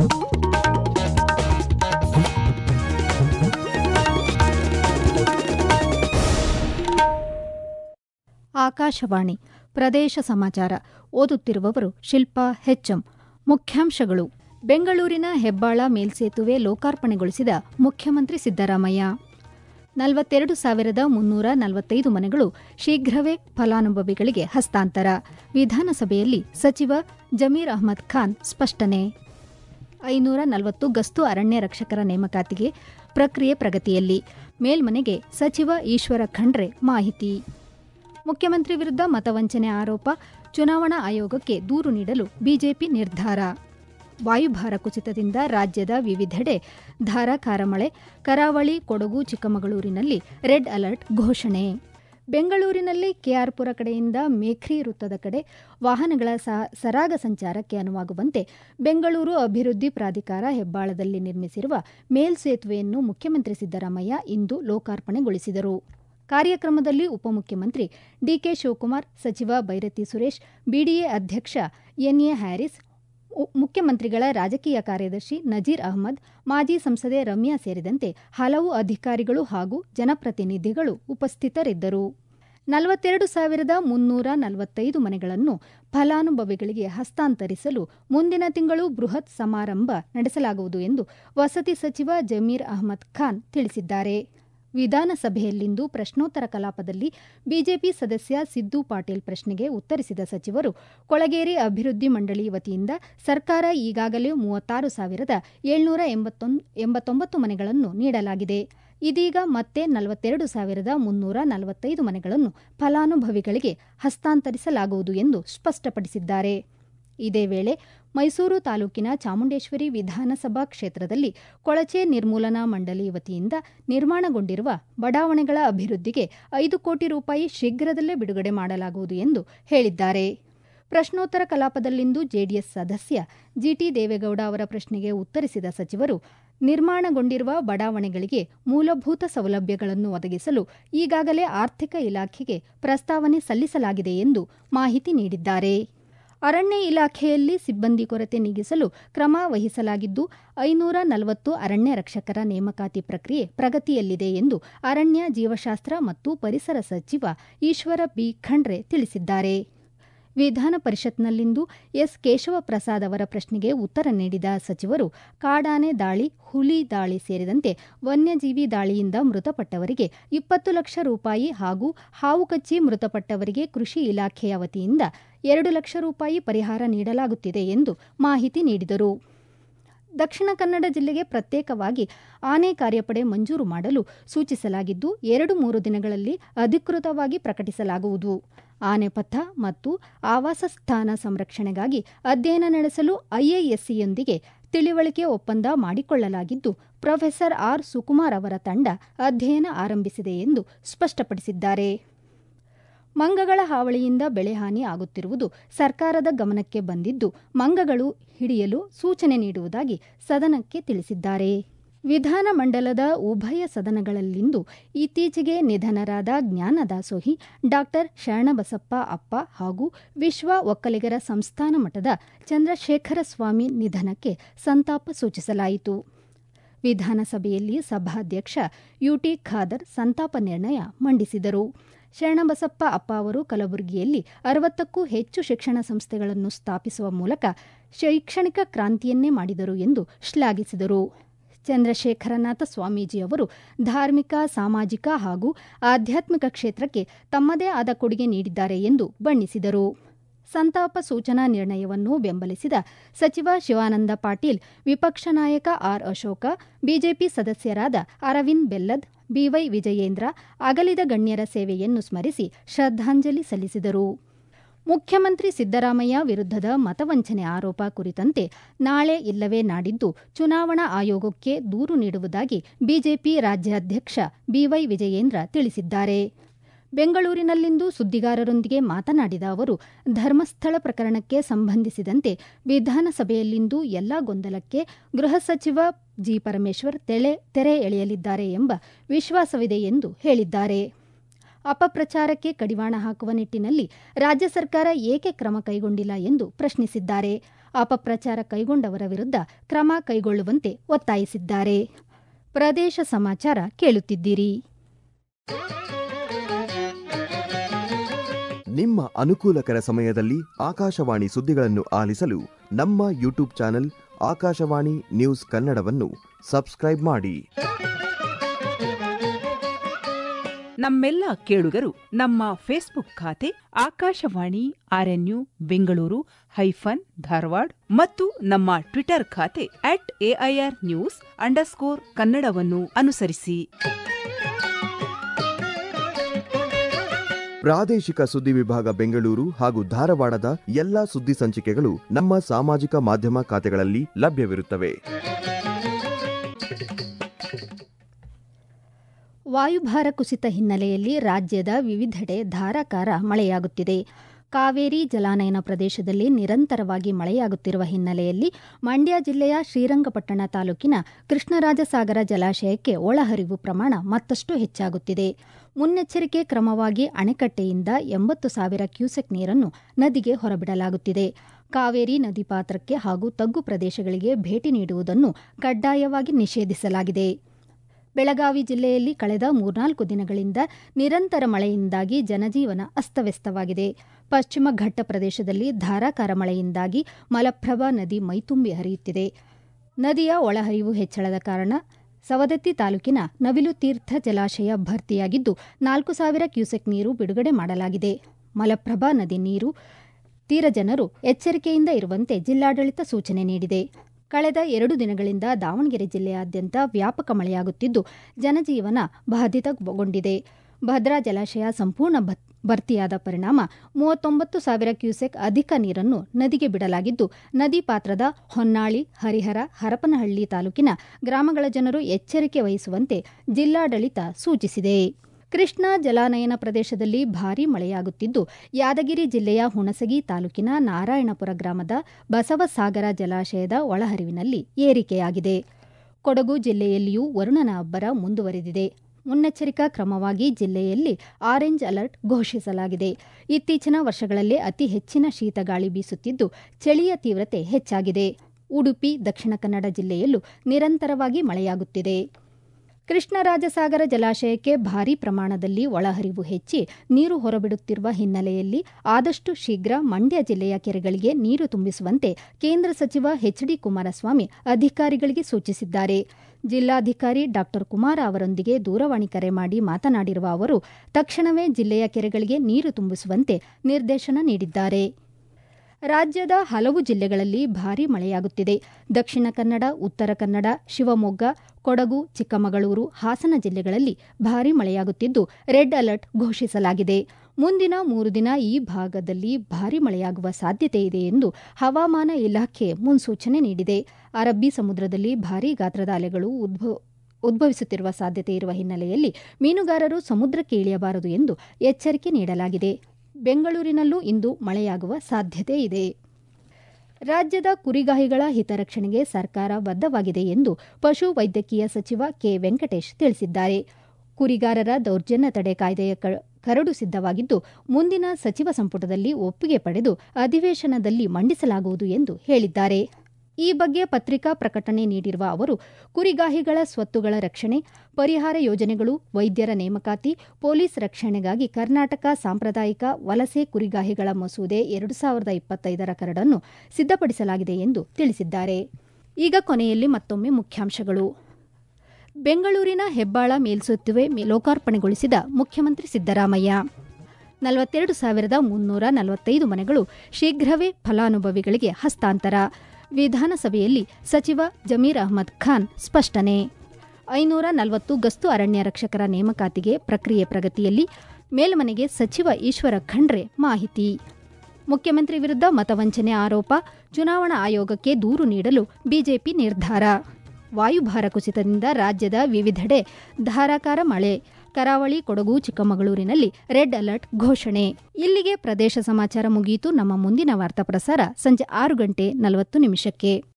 ಆಕಾಶವಾಣಿ ಪ್ರದೇಶ ಸಮಾಚಾರ ಓದುತ್ತಿರುವವರು ಶಿಲ್ಪಾ ಹೆಚ್ಎಂ ಮುಖ್ಯಾಂಶಗಳು ಬೆಂಗಳೂರಿನ ಹೆಬ್ಬಾಳ ಮೇಲ್ಸೇತುವೆ ಲೋಕಾರ್ಪಣೆಗೊಳಿಸಿದ ಮುಖ್ಯಮಂತ್ರಿ ಸಿದ್ದರಾಮಯ್ಯ ನಲವತ್ತೆರಡು ಸಾವಿರದ ಮುನ್ನೂರ ನಲವತ್ತೈದು ಮನೆಗಳು ಶೀಘ್ರವೇ ಫಲಾನುಭವಿಗಳಿಗೆ ಹಸ್ತಾಂತರ ವಿಧಾನಸಭೆಯಲ್ಲಿ ಸಚಿವ ಜಮೀರ್ ಅಹ್ಮದ್ ಖಾನ್ ಸ್ಪಷ್ಟನೆ ಐನೂರ ನಲವತ್ತು ಗಸ್ತು ಅರಣ್ಯ ರಕ್ಷಕರ ನೇಮಕಾತಿಗೆ ಪ್ರಕ್ರಿಯೆ ಪ್ರಗತಿಯಲ್ಲಿ ಮೇಲ್ಮನೆಗೆ ಸಚಿವ ಈಶ್ವರ ಖಂಡ್ರೆ ಮಾಹಿತಿ ಮುಖ್ಯಮಂತ್ರಿ ವಿರುದ್ಧ ಮತವಂಚನೆ ಆರೋಪ ಚುನಾವಣಾ ಆಯೋಗಕ್ಕೆ ದೂರು ನೀಡಲು ಬಿಜೆಪಿ ನಿರ್ಧಾರ ವಾಯುಭಾರ ಕುಸಿತದಿಂದ ರಾಜ್ಯದ ವಿವಿಧೆಡೆ ಧಾರಾಕಾರ ಮಳೆ ಕರಾವಳಿ ಕೊಡಗು ಚಿಕ್ಕಮಗಳೂರಿನಲ್ಲಿ ರೆಡ್ ಅಲರ್ಟ್ ಘೋಷಣೆ ಬೆಂಗಳೂರಿನಲ್ಲಿ ಕೆಆರ್ಪುರ ಕಡೆಯಿಂದ ಮೇಖ್ರಿ ವೃತ್ತದ ಕಡೆ ವಾಹನಗಳ ಸರಾಗ ಸಂಚಾರಕ್ಕೆ ಅನುವಾಗುವಂತೆ ಬೆಂಗಳೂರು ಅಭಿವೃದ್ಧಿ ಪ್ರಾಧಿಕಾರ ಹೆಬ್ಬಾಳದಲ್ಲಿ ನಿರ್ಮಿಸಿರುವ ಮೇಲ್ಸೇತುವೆಯನ್ನು ಮುಖ್ಯಮಂತ್ರಿ ಸಿದ್ದರಾಮಯ್ಯ ಇಂದು ಲೋಕಾರ್ಪಣೆಗೊಳಿಸಿದರು ಕಾರ್ಯಕ್ರಮದಲ್ಲಿ ಉಪಮುಖ್ಯಮಂತ್ರಿ ಡಿಕೆ ಶಿವಕುಮಾರ್ ಸಚಿವ ಬೈರತಿ ಸುರೇಶ್ ಬಿಡಿಎ ಅಧ್ಯಕ್ಷ ಎನ್ಎ ಹ್ಯಾರಿಸ್ ಮುಖ್ಯಮಂತ್ರಿಗಳ ರಾಜಕೀಯ ಕಾರ್ಯದರ್ಶಿ ನಜೀರ್ ಅಹ್ಮದ್ ಮಾಜಿ ಸಂಸದೆ ರಮ್ಯಾ ಸೇರಿದಂತೆ ಹಲವು ಅಧಿಕಾರಿಗಳು ಹಾಗೂ ಜನಪ್ರತಿನಿಧಿಗಳು ಉಪಸ್ಥಿತರಿದ್ದರು ನಲವತ್ತೆರಡು ಸಾವಿರದ ಮುನ್ನೂರ ನಲವತ್ತೈದು ಮನೆಗಳನ್ನು ಫಲಾನುಭವಿಗಳಿಗೆ ಹಸ್ತಾಂತರಿಸಲು ಮುಂದಿನ ತಿಂಗಳು ಬೃಹತ್ ಸಮಾರಂಭ ನಡೆಸಲಾಗುವುದು ಎಂದು ವಸತಿ ಸಚಿವ ಜಮೀರ್ ಅಹ್ಮದ್ ಖಾನ್ ತಿಳಿಸಿದ್ದಾರೆ ವಿಧಾನಸಭೆಯಲ್ಲಿಂದು ಪ್ರಶ್ನೋತ್ತರ ಕಲಾಪದಲ್ಲಿ ಬಿಜೆಪಿ ಸದಸ್ಯ ಸಿದ್ದು ಪಾಟೀಲ್ ಪ್ರಶ್ನೆಗೆ ಉತ್ತರಿಸಿದ ಸಚಿವರು ಕೊಳಗೇರಿ ಅಭಿವೃದ್ಧಿ ಮಂಡಳಿ ವತಿಯಿಂದ ಸರ್ಕಾರ ಈಗಾಗಲೇ ಮೂವತ್ತಾರು ಸಾವಿರದ ಏಳ್ನೂರ ಎಂಬತ್ತೊಂಬತ್ತು ಮನೆಗಳನ್ನು ನೀಡಲಾಗಿದೆ ಇದೀಗ ಮತ್ತೆ ನಲವತ್ತೆರಡು ಸಾವಿರದ ಮುನ್ನೂರ ನಲವತ್ತೈದು ಮನೆಗಳನ್ನು ಫಲಾನುಭವಿಗಳಿಗೆ ಹಸ್ತಾಂತರಿಸಲಾಗುವುದು ಎಂದು ಸ್ಪಷ್ಟಪಡಿಸಿದ್ದಾರೆ ಇದೇ ವೇಳೆ ಮೈಸೂರು ತಾಲೂಕಿನ ಚಾಮುಂಡೇಶ್ವರಿ ವಿಧಾನಸಭಾ ಕ್ಷೇತ್ರದಲ್ಲಿ ಕೊಳಚೆ ನಿರ್ಮೂಲನಾ ಮಂಡಳಿ ವತಿಯಿಂದ ನಿರ್ಮಾಣಗೊಂಡಿರುವ ಬಡಾವಣೆಗಳ ಅಭಿವೃದ್ಧಿಗೆ ಐದು ಕೋಟಿ ರೂಪಾಯಿ ಶೀಘ್ರದಲ್ಲೇ ಬಿಡುಗಡೆ ಮಾಡಲಾಗುವುದು ಎಂದು ಹೇಳಿದ್ದಾರೆ ಪ್ರಶ್ನೋತ್ತರ ಕಲಾಪದಲ್ಲಿಂದು ಜೆಡಿಎಸ್ ಸದಸ್ಯ ಜಿಟಿ ದೇವೇಗೌಡ ಅವರ ಪ್ರಶ್ನೆಗೆ ಉತ್ತರಿಸಿದ ಸಚಿವರು ನಿರ್ಮಾಣಗೊಂಡಿರುವ ಬಡಾವಣೆಗಳಿಗೆ ಮೂಲಭೂತ ಸೌಲಭ್ಯಗಳನ್ನು ಒದಗಿಸಲು ಈಗಾಗಲೇ ಆರ್ಥಿಕ ಇಲಾಖೆಗೆ ಪ್ರಸ್ತಾವನೆ ಸಲ್ಲಿಸಲಾಗಿದೆ ಎಂದು ಮಾಹಿತಿ ನೀಡಿದ್ದಾರೆ ಅರಣ್ಯ ಇಲಾಖೆಯಲ್ಲಿ ಸಿಬ್ಬಂದಿ ಕೊರತೆ ನೀಗಿಸಲು ಕ್ರಮ ವಹಿಸಲಾಗಿದ್ದು ಐನೂರ ನಲವತ್ತು ಅರಣ್ಯ ರಕ್ಷಕರ ನೇಮಕಾತಿ ಪ್ರಕ್ರಿಯೆ ಪ್ರಗತಿಯಲ್ಲಿದೆ ಎಂದು ಅರಣ್ಯ ಜೀವಶಾಸ್ತ್ರ ಮತ್ತು ಪರಿಸರ ಸಚಿವ ಈಶ್ವರ ಬಿ ಖಂಡ್ರೆ ತಿಳಿಸಿದ್ದಾರೆ ವಿಧಾನ ಪರಿಷತ್ನಲ್ಲಿಂದು ಎಸ್ ಕೇಶವ ಪ್ರಸಾದ್ ಅವರ ಪ್ರಶ್ನೆಗೆ ಉತ್ತರ ನೀಡಿದ ಸಚಿವರು ಕಾಡಾನೆ ದಾಳಿ ಹುಲಿ ದಾಳಿ ಸೇರಿದಂತೆ ವನ್ಯಜೀವಿ ದಾಳಿಯಿಂದ ಮೃತಪಟ್ಟವರಿಗೆ ಇಪ್ಪತ್ತು ಲಕ್ಷ ರೂಪಾಯಿ ಹಾಗೂ ಹಾವು ಕಚ್ಚಿ ಮೃತಪಟ್ಟವರಿಗೆ ಕೃಷಿ ಇಲಾಖೆಯ ವತಿಯಿಂದ ಎರಡು ಲಕ್ಷ ರೂಪಾಯಿ ಪರಿಹಾರ ನೀಡಲಾಗುತ್ತಿದೆ ಎಂದು ಮಾಹಿತಿ ನೀಡಿದರು ದಕ್ಷಿಣ ಕನ್ನಡ ಜಿಲ್ಲೆಗೆ ಪ್ರತ್ಯೇಕವಾಗಿ ಆನೆ ಕಾರ್ಯಪಡೆ ಮಂಜೂರು ಮಾಡಲು ಸೂಚಿಸಲಾಗಿದ್ದು ಎರಡು ಮೂರು ದಿನಗಳಲ್ಲಿ ಅಧಿಕೃತವಾಗಿ ಪ್ರಕಟಿಸಲಾಗುವುದು ಆನೆ ಪಥ ಮತ್ತು ಆವಾಸ ಸ್ಥಾನ ಸಂರಕ್ಷಣೆಗಾಗಿ ಅಧ್ಯಯನ ನಡೆಸಲು ಐಎಎಸ್ಸಿಯೊಂದಿಗೆ ತಿಳಿವಳಿಕೆ ಒಪ್ಪಂದ ಮಾಡಿಕೊಳ್ಳಲಾಗಿದ್ದು ಪ್ರೊಫೆಸರ್ ಆರ್ ಸುಕುಮಾರ್ ಅವರ ತಂಡ ಅಧ್ಯಯನ ಆರಂಭಿಸಿದೆ ಎಂದು ಸ್ಪಷ್ಟಪಡಿಸಿದ್ದಾರೆ ಮಂಗಗಳ ಹಾವಳಿಯಿಂದ ಬೆಳೆ ಹಾನಿ ಆಗುತ್ತಿರುವುದು ಸರ್ಕಾರದ ಗಮನಕ್ಕೆ ಬಂದಿದ್ದು ಮಂಗಗಳು ಹಿಡಿಯಲು ಸೂಚನೆ ನೀಡುವುದಾಗಿ ಸದನಕ್ಕೆ ತಿಳಿಸಿದ್ದಾರೆ ವಿಧಾನಮಂಡಲದ ಉಭಯ ಸದನಗಳಲ್ಲಿಂದು ಇತ್ತೀಚೆಗೆ ನಿಧನರಾದ ಜ್ಞಾನದಾಸೋಹಿ ಡಾಕ್ಟರ್ ಶರಣಬಸಪ್ಪ ಅಪ್ಪ ಹಾಗೂ ವಿಶ್ವ ಒಕ್ಕಲಿಗರ ಸಂಸ್ಥಾನ ಮಠದ ಚಂದ್ರಶೇಖರ ಸ್ವಾಮಿ ನಿಧನಕ್ಕೆ ಸಂತಾಪ ಸೂಚಿಸಲಾಯಿತು ವಿಧಾನಸಭೆಯಲ್ಲಿ ಸಭಾಧ್ಯಕ್ಷ ಯುಟಿ ಖಾದರ್ ಸಂತಾಪ ನಿರ್ಣಯ ಮಂಡಿಸಿದರು ಶರಣಬಸಪ್ಪ ಅಪ್ಪ ಅವರು ಕಲಬುರಗಿಯಲ್ಲಿ ಅರವತ್ತಕ್ಕೂ ಹೆಚ್ಚು ಶಿಕ್ಷಣ ಸಂಸ್ಥೆಗಳನ್ನು ಸ್ಥಾಪಿಸುವ ಮೂಲಕ ಶೈಕ್ಷಣಿಕ ಕ್ರಾಂತಿಯನ್ನೇ ಮಾಡಿದರು ಎಂದು ಶ್ಲಾಘಿಸಿದರು ಚಂದ್ರಶೇಖರನಾಥ ಸ್ವಾಮೀಜಿ ಅವರು ಧಾರ್ಮಿಕ ಸಾಮಾಜಿಕ ಹಾಗೂ ಆಧ್ಯಾತ್ಮಿಕ ಕ್ಷೇತ್ರಕ್ಕೆ ತಮ್ಮದೇ ಆದ ಕೊಡುಗೆ ನೀಡಿದ್ದಾರೆ ಎಂದು ಬಣ್ಣಿಸಿದರು ಸಂತಾಪ ಸೂಚನಾ ನಿರ್ಣಯವನ್ನು ಬೆಂಬಲಿಸಿದ ಸಚಿವ ಶಿವಾನಂದ ಪಾಟೀಲ್ ವಿಪಕ್ಷ ನಾಯಕ ಆರ್ ಅಶೋಕ ಬಿಜೆಪಿ ಸದಸ್ಯರಾದ ಅರವಿಂದ್ ಬೆಲ್ಲದ್ ಬಿವೈ ವಿಜಯೇಂದ್ರ ಅಗಲಿದ ಗಣ್ಯರ ಸೇವೆಯನ್ನು ಸ್ಮರಿಸಿ ಶ್ರದ್ದಾಂಜಲಿ ಸಲ್ಲಿಸಿದರು ಮುಖ್ಯಮಂತ್ರಿ ಸಿದ್ದರಾಮಯ್ಯ ವಿರುದ್ಧದ ಮತವಂಚನೆ ಆರೋಪ ಕುರಿತಂತೆ ನಾಳೆ ಇಲ್ಲವೇ ನಾಡಿದ್ದು ಚುನಾವಣಾ ಆಯೋಗಕ್ಕೆ ದೂರು ನೀಡುವುದಾಗಿ ಬಿಜೆಪಿ ರಾಜ್ಯಾಧ್ಯಕ್ಷ ಬಿವೈ ವಿಜಯೇಂದ್ರ ತಿಳಿಸಿದ್ದಾರೆ ಬೆಂಗಳೂರಿನಲ್ಲಿಂದು ಸುದ್ದಿಗಾರರೊಂದಿಗೆ ಮಾತನಾಡಿದ ಅವರು ಧರ್ಮಸ್ಥಳ ಪ್ರಕರಣಕ್ಕೆ ಸಂಬಂಧಿಸಿದಂತೆ ವಿಧಾನಸಭೆಯಲ್ಲಿಂದು ಎಲ್ಲಾ ಗೊಂದಲಕ್ಕೆ ಗೃಹ ಸಚಿವ ಜಿ ಪರಮೇಶ್ವರ್ ತೆಳೆ ತೆರೆ ಎಳೆಯಲಿದ್ದಾರೆ ಎಂಬ ವಿಶ್ವಾಸವಿದೆ ಎಂದು ಹೇಳಿದ್ದಾರೆ ಅಪಪ್ರಚಾರಕ್ಕೆ ಕಡಿವಾಣ ಹಾಕುವ ನಿಟ್ಟಿನಲ್ಲಿ ರಾಜ್ಯ ಸರ್ಕಾರ ಏಕೆ ಕ್ರಮ ಕೈಗೊಂಡಿಲ್ಲ ಎಂದು ಪ್ರಶ್ನಿಸಿದ್ದಾರೆ ಅಪಪ್ರಚಾರ ಕೈಗೊಂಡವರ ವಿರುದ್ಧ ಕ್ರಮ ಕೈಗೊಳ್ಳುವಂತೆ ಒತ್ತಾಯಿಸಿದ್ದಾರೆ ಪ್ರದೇಶ ಸಮಾಚಾರ ಕೇಳುತ್ತಿದ್ದೀರಿ ನಿಮ್ಮ ಅನುಕೂಲಕರ ಸಮಯದಲ್ಲಿ ಆಕಾಶವಾಣಿ ಸುದ್ದಿಗಳನ್ನು ಆಲಿಸಲು ನಮ್ಮ ಯೂಟ್ಯೂಬ್ ಚಾನೆಲ್ ಆಕಾಶವಾಣಿ ನ್ಯೂಸ್ ಕನ್ನಡವನ್ನು ಸಬ್ಸ್ಕ್ರೈಬ್ ಮಾಡಿ ನಮ್ಮೆಲ್ಲ ಕೇಳುಗರು ನಮ್ಮ ಫೇಸ್ಬುಕ್ ಖಾತೆ ಆಕಾಶವಾಣಿ ಆರ್ಎನ್ಯು ಬೆಂಗಳೂರು ಹೈಫನ್ ಧಾರವಾಡ ಮತ್ತು ನಮ್ಮ ಟ್ವಿಟರ್ ಖಾತೆ ಅಟ್ ಎಐಆರ್ ನ್ಯೂಸ್ ಅಂಡರ್ಸ್ಕೋರ್ ಕನ್ನಡವನ್ನು ಅನುಸರಿಸಿ ಪ್ರಾದೇಶಿಕ ಸುದ್ದಿ ವಿಭಾಗ ಬೆಂಗಳೂರು ಹಾಗೂ ಧಾರವಾಡದ ಎಲ್ಲಾ ಸುದ್ದಿ ಸಂಚಿಕೆಗಳು ನಮ್ಮ ಸಾಮಾಜಿಕ ಮಾಧ್ಯಮ ಖಾತೆಗಳಲ್ಲಿ ಲಭ್ಯವಿರುತ್ತವೆ ವಾಯುಭಾರ ಕುಸಿತ ಹಿನ್ನೆಲೆಯಲ್ಲಿ ರಾಜ್ಯದ ವಿವಿಧೆಡೆ ಧಾರಾಕಾರ ಮಳೆಯಾಗುತ್ತಿದೆ ಕಾವೇರಿ ಜಲಾನಯನ ಪ್ರದೇಶದಲ್ಲಿ ನಿರಂತರವಾಗಿ ಮಳೆಯಾಗುತ್ತಿರುವ ಹಿನ್ನೆಲೆಯಲ್ಲಿ ಮಂಡ್ಯ ಜಿಲ್ಲೆಯ ಶ್ರೀರಂಗಪಟ್ಟಣ ತಾಲೂಕಿನ ಕೃಷ್ಣರಾಜಸಾಗರ ಜಲಾಶಯಕ್ಕೆ ಒಳಹರಿವು ಪ್ರಮಾಣ ಮತ್ತಷ್ಟು ಹೆಚ್ಚಾಗುತ್ತಿದೆ ಮುನ್ನೆಚ್ಚರಿಕೆ ಕ್ರಮವಾಗಿ ಅಣೆಕಟ್ಟೆಯಿಂದ ಎಂಬತ್ತು ಸಾವಿರ ಕ್ಯೂಸೆಕ್ ನೀರನ್ನು ನದಿಗೆ ಹೊರಬಿಡಲಾಗುತ್ತಿದೆ ಕಾವೇರಿ ನದಿ ಪಾತ್ರಕ್ಕೆ ಹಾಗೂ ತಗ್ಗು ಪ್ರದೇಶಗಳಿಗೆ ಭೇಟಿ ನೀಡುವುದನ್ನು ಕಡ್ಡಾಯವಾಗಿ ನಿಷೇಧಿಸಲಾಗಿದೆ ಬೆಳಗಾವಿ ಜಿಲ್ಲೆಯಲ್ಲಿ ಕಳೆದ ಮೂರ್ನಾಲ್ಕು ದಿನಗಳಿಂದ ನಿರಂತರ ಮಳೆಯಿಂದಾಗಿ ಜನಜೀವನ ಅಸ್ತವ್ಯಸ್ತವಾಗಿದೆ ಪಶ್ಚಿಮ ಘಟ್ಟ ಪ್ರದೇಶದಲ್ಲಿ ಧಾರಾಕಾರ ಮಳೆಯಿಂದಾಗಿ ಮಲಪ್ರಭಾ ನದಿ ಮೈತುಂಬಿ ಹರಿಯುತ್ತಿದೆ ನದಿಯ ಒಳಹರಿವು ಹೆಚ್ಚಳದ ಕಾರಣ ಸವದತ್ತಿ ತಾಲೂಕಿನ ನವಿಲು ತೀರ್ಥ ಜಲಾಶಯ ಭರ್ತಿಯಾಗಿದ್ದು ನಾಲ್ಕು ಸಾವಿರ ಕ್ಯೂಸೆಕ್ ನೀರು ಬಿಡುಗಡೆ ಮಾಡಲಾಗಿದೆ ಮಲಪ್ರಭಾ ನದಿ ನೀರು ತೀರ ಜನರು ಎಚ್ಚರಿಕೆಯಿಂದ ಇರುವಂತೆ ಜಿಲ್ಲಾಡಳಿತ ಸೂಚನೆ ನೀಡಿದೆ ಕಳೆದ ಎರಡು ದಿನಗಳಿಂದ ದಾವಣಗೆರೆ ಜಿಲ್ಲೆಯಾದ್ಯಂತ ವ್ಯಾಪಕ ಮಳೆಯಾಗುತ್ತಿದ್ದು ಜನಜೀವನ ಬಾಧಿತಗೊಂಡಿದೆ ಭದ್ರಾ ಜಲಾಶಯ ಸಂಪೂರ್ಣ ಭರ್ತಿಯಾದ ಪರಿಣಾಮ ಮೂವತ್ತೊಂಬತ್ತು ಸಾವಿರ ಕ್ಯೂಸೆಕ್ ಅಧಿಕ ನೀರನ್ನು ನದಿಗೆ ಬಿಡಲಾಗಿದ್ದು ನದಿ ಪಾತ್ರದ ಹೊನ್ನಾಳಿ ಹರಿಹರ ಹರಪನಹಳ್ಳಿ ತಾಲೂಕಿನ ಗ್ರಾಮಗಳ ಜನರು ಎಚ್ಚರಿಕೆ ವಹಿಸುವಂತೆ ಜಿಲ್ಲಾಡಳಿತ ಸೂಚಿಸಿದೆ ಕೃಷ್ಣಾ ಜಲಾನಯನ ಪ್ರದೇಶದಲ್ಲಿ ಭಾರೀ ಮಳೆಯಾಗುತ್ತಿದ್ದು ಯಾದಗಿರಿ ಜಿಲ್ಲೆಯ ಹುಣಸಗಿ ತಾಲೂಕಿನ ನಾರಾಯಣಪುರ ಗ್ರಾಮದ ಬಸವಸಾಗರ ಜಲಾಶಯದ ಒಳಹರಿವಿನಲ್ಲಿ ಏರಿಕೆಯಾಗಿದೆ ಕೊಡಗು ಜಿಲ್ಲೆಯಲ್ಲಿಯೂ ವರುಣನ ಅಬ್ಬರ ಮುಂದುವರೆದಿದೆ ಮುನ್ನೆಚ್ಚರಿಕಾ ಕ್ರಮವಾಗಿ ಜಿಲ್ಲೆಯಲ್ಲಿ ಆರೆಂಜ್ ಅಲರ್ಟ್ ಘೋಷಿಸಲಾಗಿದೆ ಇತ್ತೀಚಿನ ವರ್ಷಗಳಲ್ಲೇ ಅತಿ ಹೆಚ್ಚಿನ ಶೀತಗಾಳಿ ಬೀಸುತ್ತಿದ್ದು ಚಳಿಯ ತೀವ್ರತೆ ಹೆಚ್ಚಾಗಿದೆ ಉಡುಪಿ ದಕ್ಷಿಣ ಕನ್ನಡ ಜಿಲ್ಲೆಯಲ್ಲೂ ನಿರಂತರವಾಗಿ ಮಳೆಯಾಗುತ್ತಿದೆ ಕೃಷ್ಣರಾಜಸಾಗರ ಜಲಾಶಯಕ್ಕೆ ಭಾರೀ ಪ್ರಮಾಣದಲ್ಲಿ ಒಳಹರಿವು ಹೆಚ್ಚಿ ನೀರು ಹೊರಬಿಡುತ್ತಿರುವ ಹಿನ್ನೆಲೆಯಲ್ಲಿ ಆದಷ್ಟು ಶೀಘ್ರ ಮಂಡ್ಯ ಜಿಲ್ಲೆಯ ಕೆರೆಗಳಿಗೆ ನೀರು ತುಂಬಿಸುವಂತೆ ಕೇಂದ್ರ ಸಚಿವ ಎಚ್ ಡಿ ಕುಮಾರಸ್ವಾಮಿ ಅಧಿಕಾರಿಗಳಿಗೆ ಸೂಚಿಸಿದ್ದಾರೆ ಜಿಲ್ಲಾಧಿಕಾರಿ ಡಾ ಕುಮಾರ ಅವರೊಂದಿಗೆ ದೂರವಾಣಿ ಕರೆ ಮಾಡಿ ಮಾತನಾಡಿರುವ ಅವರು ತಕ್ಷಣವೇ ಜಿಲ್ಲೆಯ ಕೆರೆಗಳಿಗೆ ನೀರು ತುಂಬಿಸುವಂತೆ ನಿರ್ದೇಶನ ನೀಡಿದ್ದಾರೆ ರಾಜ್ಯದ ಹಲವು ಜಿಲ್ಲೆಗಳಲ್ಲಿ ಭಾರೀ ಮಳೆಯಾಗುತ್ತಿದೆ ದಕ್ಷಿಣ ಕನ್ನಡ ಉತ್ತರ ಕನ್ನಡ ಶಿವಮೊಗ್ಗ ಕೊಡಗು ಚಿಕ್ಕಮಗಳೂರು ಹಾಸನ ಜಿಲ್ಲೆಗಳಲ್ಲಿ ಭಾರೀ ಮಳೆಯಾಗುತ್ತಿದ್ದು ರೆಡ್ ಅಲರ್ಟ್ ಘೋಷಿಸಲಾಗಿದೆ ಮುಂದಿನ ಮೂರು ದಿನ ಈ ಭಾಗದಲ್ಲಿ ಭಾರೀ ಮಳೆಯಾಗುವ ಸಾಧ್ಯತೆ ಇದೆ ಎಂದು ಹವಾಮಾನ ಇಲಾಖೆ ಮುನ್ಸೂಚನೆ ನೀಡಿದೆ ಅರಬ್ಬಿ ಸಮುದ್ರದಲ್ಲಿ ಭಾರೀ ಗಾತ್ರದ ಅಲೆಗಳು ಉದ್ಭವ ಉದ್ಭವಿಸುತ್ತಿರುವ ಸಾಧ್ಯತೆ ಇರುವ ಹಿನ್ನೆಲೆಯಲ್ಲಿ ಮೀನುಗಾರರು ಸಮುದ್ರಕ್ಕೆ ಇಳಿಯಬಾರದು ಎಂದು ಎಚ್ಚರಿಕೆ ನೀಡಲಾಗಿದೆ ಬೆಂಗಳೂರಿನಲ್ಲೂ ಇಂದು ಮಳೆಯಾಗುವ ಸಾಧ್ಯತೆ ಇದೆ ರಾಜ್ಯದ ಕುರಿಗಾಹಿಗಳ ಹಿತರಕ್ಷಣೆಗೆ ಸರ್ಕಾರ ಬದ್ಧವಾಗಿದೆ ಎಂದು ಪಶು ವೈದ್ಯಕೀಯ ಸಚಿವ ಕೆ ವೆಂಕಟೇಶ್ ತಿಳಿಸಿದ್ದಾರೆ ಕುರಿಗಾರರ ದೌರ್ಜನ್ಯ ತಡೆ ಕಾಯ್ದೆಯ ಕರಡು ಸಿದ್ದವಾಗಿದ್ದು ಮುಂದಿನ ಸಚಿವ ಸಂಪುಟದಲ್ಲಿ ಒಪ್ಪಿಗೆ ಪಡೆದು ಅಧಿವೇಶನದಲ್ಲಿ ಮಂಡಿಸಲಾಗುವುದು ಎಂದು ಹೇಳಿದ್ದಾರೆ ಈ ಬಗ್ಗೆ ಪತ್ರಿಕಾ ಪ್ರಕಟಣೆ ನೀಡಿರುವ ಅವರು ಕುರಿಗಾಹಿಗಳ ಸ್ವತ್ತುಗಳ ರಕ್ಷಣೆ ಪರಿಹಾರ ಯೋಜನೆಗಳು ವೈದ್ಯರ ನೇಮಕಾತಿ ಪೊಲೀಸ್ ರಕ್ಷಣೆಗಾಗಿ ಕರ್ನಾಟಕ ಸಾಂಪ್ರದಾಯಿಕ ವಲಸೆ ಕುರಿಗಾಹಿಗಳ ಮಸೂದೆ ಎರಡು ಸಾವಿರದ ಇಪ್ಪತ್ತೈದರ ಕರಡನ್ನು ಸಿದ್ದಪಡಿಸಲಾಗಿದೆ ಎಂದು ತಿಳಿಸಿದ್ದಾರೆ ಈಗ ಕೊನೆಯಲ್ಲಿ ಮತ್ತೊಮ್ಮೆ ಮುಖ್ಯಾಂಶಗಳು ಬೆಂಗಳೂರಿನ ಹೆಬ್ಬಾಳ ಮೇಲ್ಸೇತುವೆ ಲೋಕಾರ್ಪಣೆಗೊಳಿಸಿದ ಮುಖ್ಯಮಂತ್ರಿ ಸಿದ್ದರಾಮಯ್ಯ ನಲವತ್ತೆರಡು ಸಾವಿರದ ಮುನ್ನೂರ ನಲವತ್ತೈದು ಮನೆಗಳು ಶೀಘ್ರವೇ ಫಲಾನುಭವಿಗಳಿಗೆ ಹಸ್ತಾಂತರ ವಿಧಾನಸಭೆಯಲ್ಲಿ ಸಚಿವ ಜಮೀರ್ ಅಹ್ಮದ್ ಖಾನ್ ಸ್ಪಷ್ಟನೆ ಐನೂರ ನಲವತ್ತು ಗಸ್ತು ಅರಣ್ಯ ರಕ್ಷಕರ ನೇಮಕಾತಿಗೆ ಪ್ರಕ್ರಿಯೆ ಪ್ರಗತಿಯಲ್ಲಿ ಮೇಲ್ಮನೆಗೆ ಸಚಿವ ಈಶ್ವರ ಖಂಡ್ರೆ ಮಾಹಿತಿ ಮುಖ್ಯಮಂತ್ರಿ ವಿರುದ್ಧ ಮತವಂಚನೆ ಆರೋಪ ಚುನಾವಣಾ ಆಯೋಗಕ್ಕೆ ದೂರು ನೀಡಲು ಬಿಜೆಪಿ ನಿರ್ಧಾರ ವಾಯುಭಾರ ಕುಸಿತದಿಂದ ರಾಜ್ಯದ ವಿವಿಧೆಡೆ ಧಾರಾಕಾರ ಮಳೆ ಕರಾವಳಿ ಕೊಡಗು ಚಿಕ್ಕಮಗಳೂರಿನಲ್ಲಿ ರೆಡ್ ಅಲರ್ಟ್ ಘೋಷಣೆ ಇಲ್ಲಿಗೆ ಪ್ರದೇಶ ಸಮಾಚಾರ ಮುಗಿಯಿತು ನಮ್ಮ ಮುಂದಿನ ವಾರ್ತಾ ಪ್ರಸಾರ ಸಂಜೆ ಆರು ಗಂಟೆ ನಲವತ್ತು ನಿಮಿಷಕ್ಕೆ